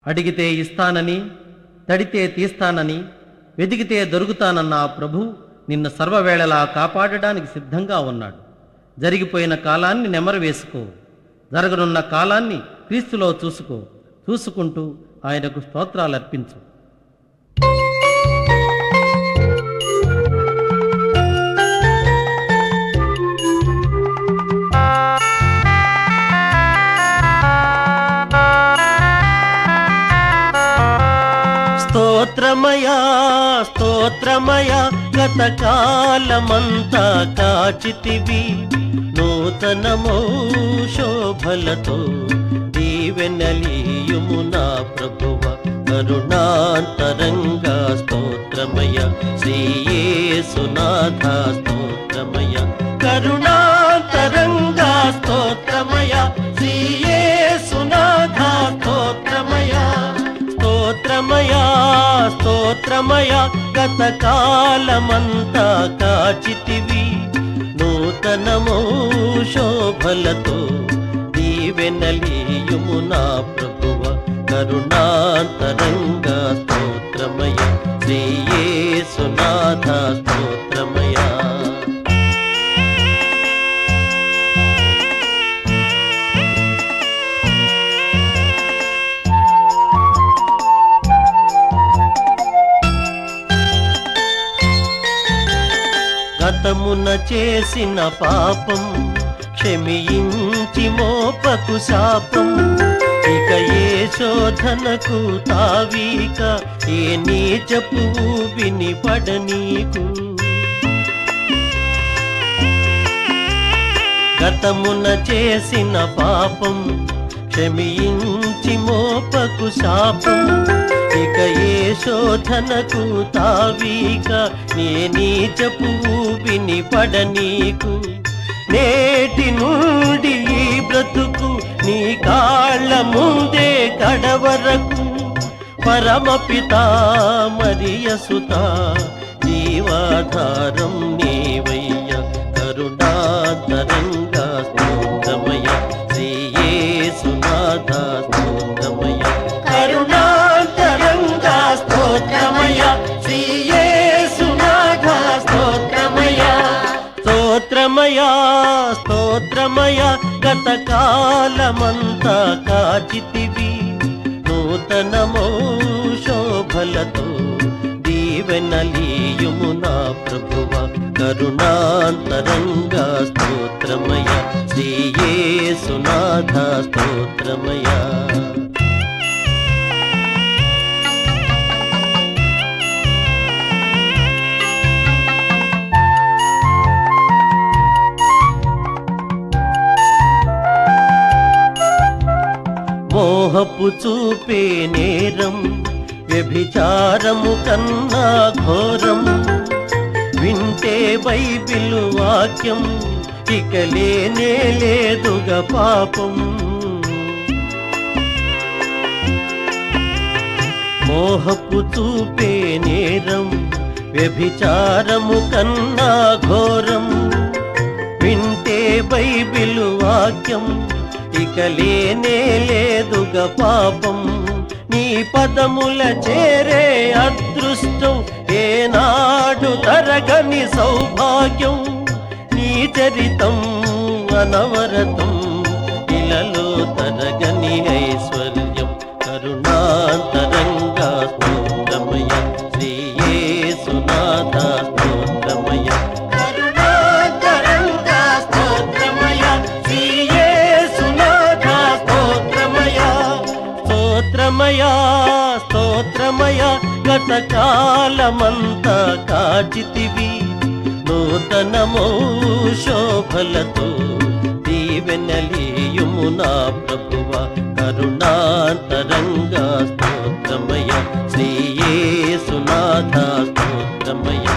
అడిగితే ఇస్తానని తడితే తీస్తానని వెదిగితే దొరుకుతానన్న ఆ ప్రభు నిన్న సర్వవేళలా కాపాడడానికి సిద్ధంగా ఉన్నాడు జరిగిపోయిన కాలాన్ని నెమరు వేసుకో జరగనున్న కాలాన్ని క్రీస్తులో చూసుకో చూసుకుంటూ ఆయనకు స్తోత్రాలు అర్పించు స్తోత్రమయా స్తోత్రమయా గతకాలమంతా కాచితివి నూతనమో శోభలతో దీవెనలీయుము నా ప్రభువ కరుణాంతరంగా స్తోత్రమయ శ్రీయేసునాథ స్తోత్రమయ కరుణాంతరంగా స్తోత్రమయ శ్రీయేసునాథ స్తోత్రమయ స్తోత్రమయా స్తోత్రమయా గతకాలమంతా కాచితివి నూతనమో శోభలతో దీవెనలీయుము నా ప్రభువ కరుణాంతరంగా స్తోత్రమయ శ్రీయేసునాథ స్తోత్రమయా గతమున చేసిన పాపం క్షమించి మోపకు శాపం ఇక ఏ శోధనకు తావీక ఏ నీచపు విని పడనీకు గతమున చేసిన పాపం క్షమించి మోపకు శాపం ఇక ఏ శోధనకు తావీక నే నీచపు విని పడనీకు నేటి నుండి ఈ బ్రతుకు నీ కాళ్ళ ముందే కడవరకు పరమపిత మరియసుత జీవాధారం నీవయ్య కరుణాతరంగా స్తోత్రమయ శ్రీయేసునాథ స్తోత్రమయ కరుణాతరంగా స్తోత్రమయ శ్రీయేసునాథ స్తోత్రమయ స్తోత్రమయ స్తోత్రమయ గతకాలమంతా కాచితివి నూతనమో శోభలతో దీవెనలీయుము నా ప్రభువ కరుణాంతరంగా స్తోత్రమయ శ్రీయేసునాథ స్తోత్రమయ మోహపు చూపే నేరం వ్యభిచారము కన్నా ఘోరం వింటే బైబిల్ వాక్యం ఇక లేనే లేదుగా పాపం మోహపు చూపే నేరం వ్యభిచారము కన్నా ఘోరం వింటే బైబిల్ వాక్యం ఇక లేనే లేదుగా పాపం నీ పదముల చేరే అదృష్టం ఏనాడు తరగని సౌభాగ్యం నీ చరితం అనవరతం ఇలలో తరగని ఐశ్వర్యం కరుణాంతరంగా స్తోత్రమయ శ్రీయేసునాథ స్తోత్రమయ కరుణాంతరంగా స్తోత్రమయ శ్రీయేసునాథ స్తోత్రమయ స్తోత్రమయ స్తోత్రమయ గతకాలమంతా కాచితివి నూతనమో శోభలతో దీవెనలీయుము నా ప్రభువ కరుణాంతరంగా స్తోత్రమయ శ్రీయేసునాథ స్తోత్రమయ